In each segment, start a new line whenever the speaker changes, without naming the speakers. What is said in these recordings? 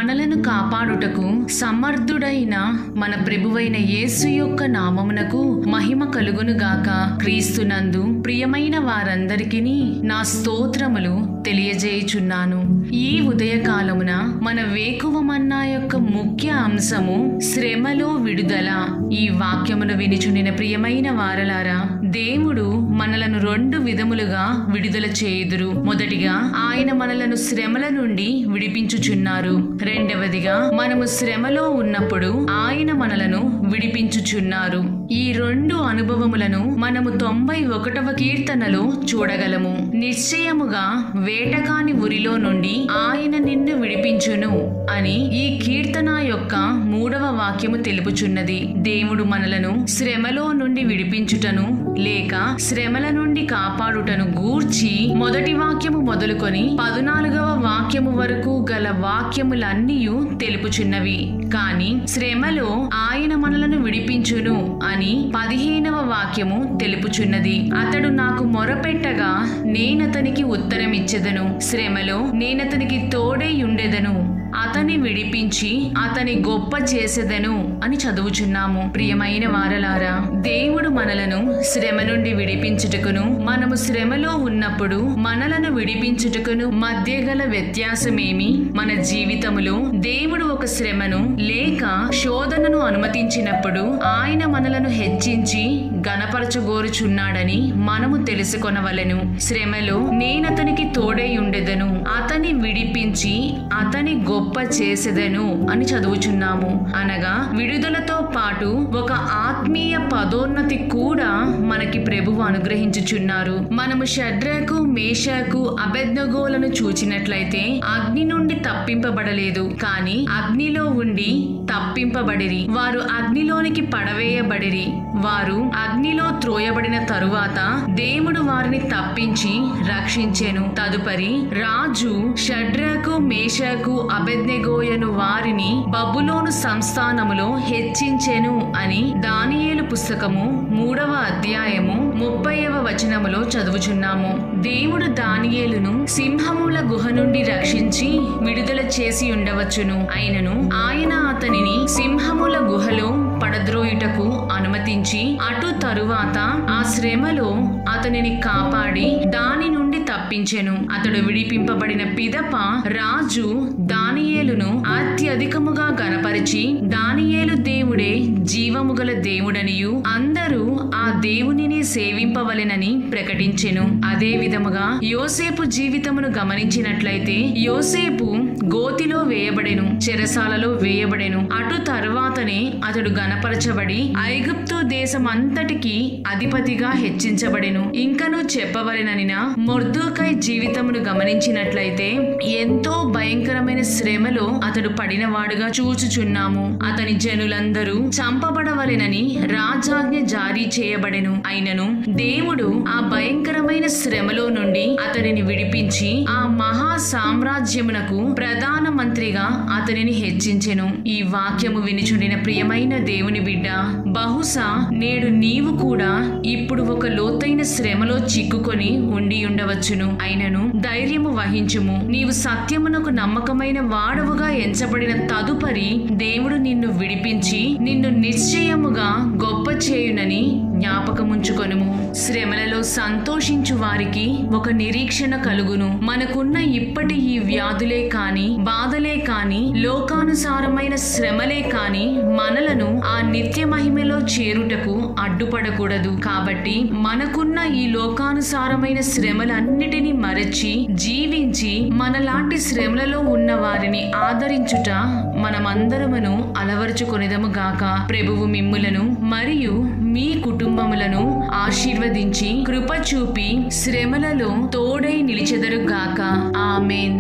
మనలను కాపాడుటకు సమర్థుడైన మన ప్రభువైన యేసు యొక్క నామమునకు మహిమ కలుగును గాక క్రీస్తునందు ప్రియమైన వారందరికీ నా స్తోత్రములు తెలియజేయుచున్నాను ఈ ఉదయకాలమున మన వేకువమన్నా యొక్క ముఖ్య అంశము శ్రమలో విడుదల ఈ వాక్యమును వినిచుండిన ప్రియమైన వారలారా దేవుడు మనలను రెండు విధములుగా విడుదల చేయుదురు మొదటిగా ఆయన మనలను శ్రమల నుండి విడిపించుచున్నారు రెండవదిగా మనము శ్రమలో ఉన్నప్పుడు ఆయన మనలను విడిపించుచున్నారు ఈ రెండు అనుభవములను మనము తొంభై ఒకటవ కీర్తనలో చూడగలము నిశ్చయముగా వేటకాని ఉరిలో నుండి ఆయన నిన్ను విడిపించును అని ఈ కీర్తన యొక్క మూడవ వాక్యము తెలుపుచున్నది దేవుడు మనలను శ్రమలో నుండి విడిపించుటను లేక శ్రమల నుండి కాపాడుటను గూర్చి మొదటి వాక్యము మొదలుకొని పదునాలుగవ వాక్యము వరకు గల వాక్యములన్నీ తెలుపుచున్నవి కాని శ్రమలో ఆయన మనలను విడిపించును అని పదిహేనవ వాక్యము తెలుపుచున్నది అతడు నాకు మొరపెట్టగా నేనతనికి ఉత్తరమిచ్చెదను శ్రమలో నేనతనికి తోడై ఉండెదను అతని విడిపించి అతని గొప్ప చేసేదను అని చదువుచున్నాము ప్రియమైన వారలారా దేవుడు మనలను శ్రమ నుండి విడిపించుటకును మనము శ్రమలో ఉన్నప్పుడు మనలను విడిపించుటకును మధ్య గల వ్యత్యాసమేమి మన జీవితములో దేవుడు ఒక శ్రమను లేక శోధనను అనుమతించినప్పుడు ఆయన మనలను హెచ్చించి గణపరచగోరుచున్నాడని మనము తెలుసుకొనవలెను శ్రమలో నేనతనికి తోడై ఉండెదను అతని విడిపించి అతని గొప్ప చేసెదను అని చదువుచున్నాము అనగా విడుదలతో పాటు ఒక ఆత్మీయ పదోన్నతి కూడా మనకి ప్రభువు అనుగ్రహించుచున్నారు మనము షడ్రకు మేషకు అబెద్నగోలను చూచినట్లయితే అగ్ని నుండి తప్పింపబడలేదు కానీ అగ్నిలో ఉండి తప్పింపబడిరి వారు అగ్నిలోనికి పడవేయబడిరి వారు అగ్నిలో త్రోయబడిన తరువాత దేవుడు వారిని తప్పించి రక్షించెను తదుపరి రాజు షడ్రకు మేషకు అబెద్నెగోయను వారిని బబులోను సంస్థానములో హెచ్చించెను అని దానియేలు పుస్తకము మూడవ అధ్యాయము ముప్పైవ వచనములో చదువుచున్నాము దేవుడు దానియేలును సింహముల గుహ నుండి రక్షించి విడుదల చేసి ఉండవచ్చును అయినను ఆయన అతనిని సింహముల గుహలో పడద్రోయుటకు అనుమతించి అటు తరువాత ఆ శ్రమలో అతనిని కాపాడి దాని నుండి తప్పించెను అతడు విడిపింపబడిన పిదప రాజు దానియేలును అత్యధికముగా గనపరిచి దానియేలు దేవుడే జీవము గల దేవుడనియు అందరూ ఆ దేవునిని సేవింపవలెనని ప్రకటించెను అదే విధముగా యోసేపు జీవితమును గమనించినట్లయితే యోసేపు గోతిలో వేయబడెను చెరసాలలో వేయబడెను అటు తర్వాతనే అతడు గనపరచబడి ఐగుప్తు దేశం అంతటికి అధిపతిగా హెచ్చించబడెను ఇంకను చెప్పవలెననిన మొర్దోకై జీవితమును గమనించినట్లయితే ఎంతో భయంకరమైన శ్రమలో అతడు పడినవాడుగా చూచుచున్నాము అతని జనులందరూ చంపబడవలెనని రాజాజ్ఞ జారీ చేయబడెను అయినను దేవుడు ఆ భయంకరమైన శ్రమలో నుండి అతనిని విడిపించి ఆ మహా సామ్రాజ్యమునకు ప్రధాన మంత్రిగా అతనిని హెచ్చించెను ఈ వాక్యము వినిచుండిన ప్రియమైన దేవుని బిడ్డ బహుశా నేడు నీవు కూడా ఇప్పుడు ఒక లోతైన శ్రమలో చిక్కుకొని ఉండి ఉండవచ్చును అయినను ధైర్యము వహించుము నీవు సత్యమునకు నమ్మకమైన వాడవుగా ఎంచబడిన తదుపరి దేవుడు నిన్ను విడిపించి నిన్ను నిశ్చయముగా గొప్ప చేయునని జ్ఞాపకముంచుకొనుము శ్రమలలో సంతోషించు వారికి ఒక నిరీక్షణ కలుగును మనకున్న ఇప్పటి ఈ వ్యాధులే కాని బాధలే కాని లోకానుసారమైన శ్రమలే కాని మనలను ఆ నిత్య మహిమలో చేరుటకు అడ్డుపడకూడదు కాబట్టి మనకున్న ఈ లోకానుసారమైన శ్రమలన్నిటినీ మరచి జీవించి మనలాంటి శ్రమలలో ఉన్న వారిని ఆదరించుట మనమందరమును అలవరుచుకొనిదము గాక ప్రభువు మిమ్ములను మరియు మీ కుటుంబములను ఆశీర్వదించి కృప చూపి శ్రమలలో తోడై నిలిచెదరు గాక ఆమెన్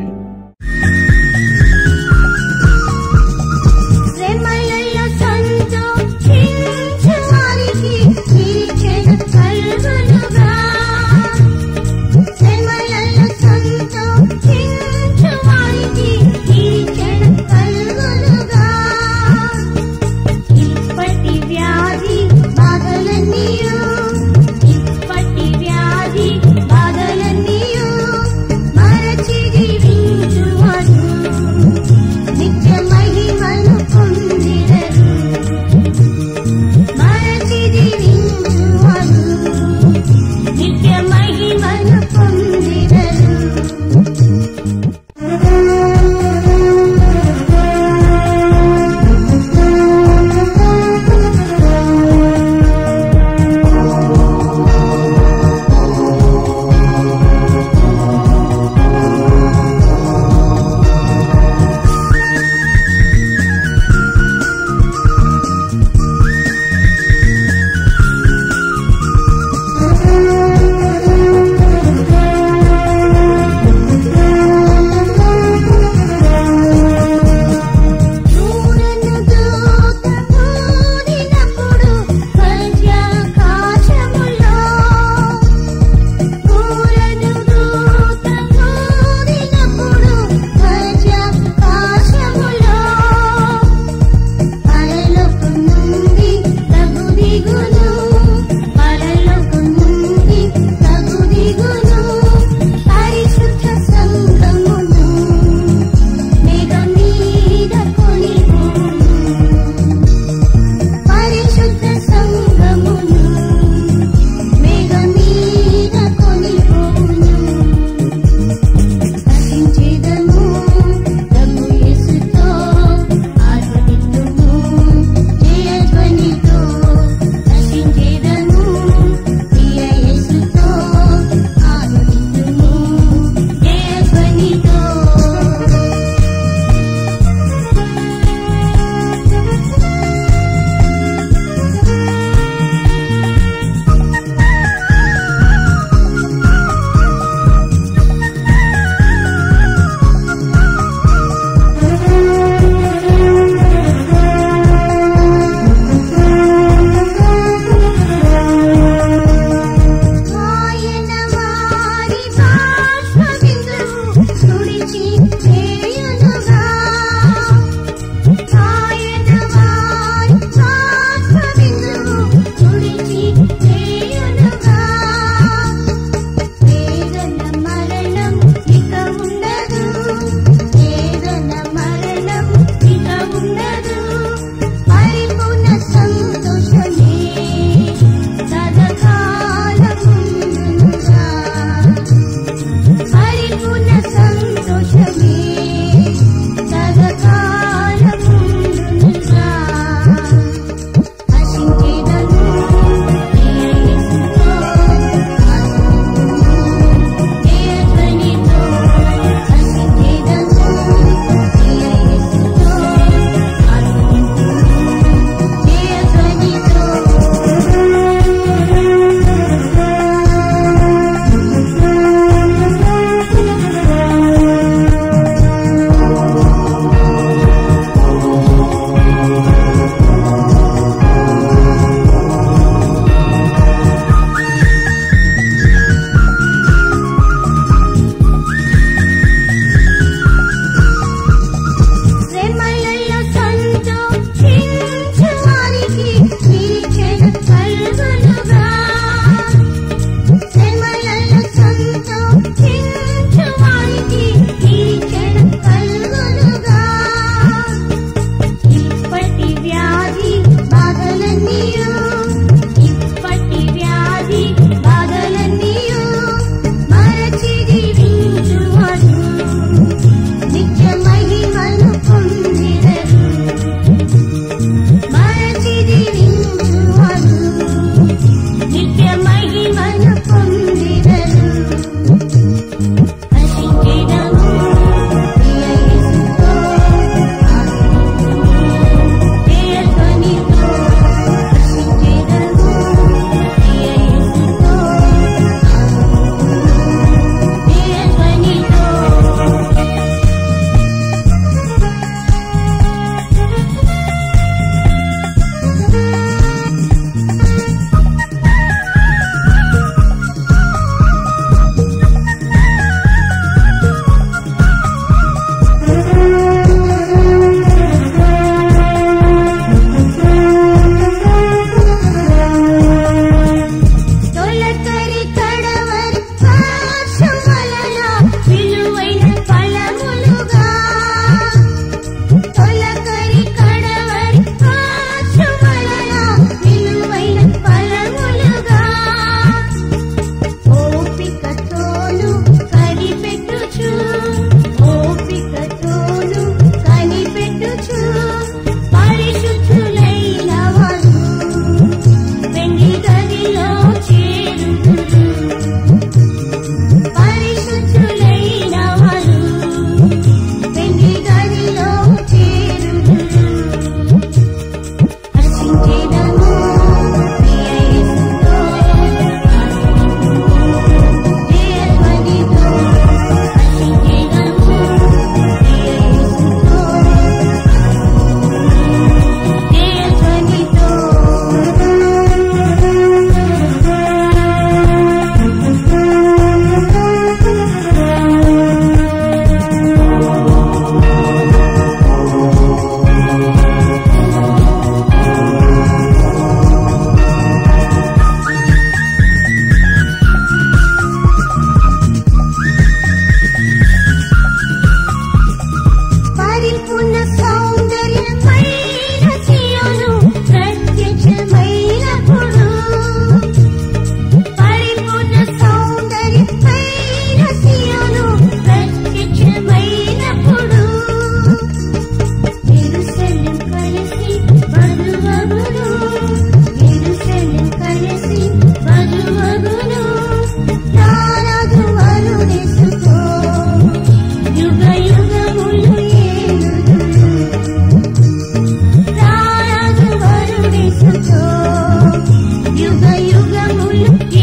శ్రమలలో సంతోషించు వారికి నిరీక్షణ కలుగునుగా. శ్రమలలో సంతోషించు వారికి నిరీక్షణ కలుగునుగా. ఇప్పటి వ్యాధి బాధలన్నీయు, ఇప్పటి వ్యాధి బాధలన్నీయు మరచి జీవించు బాధలు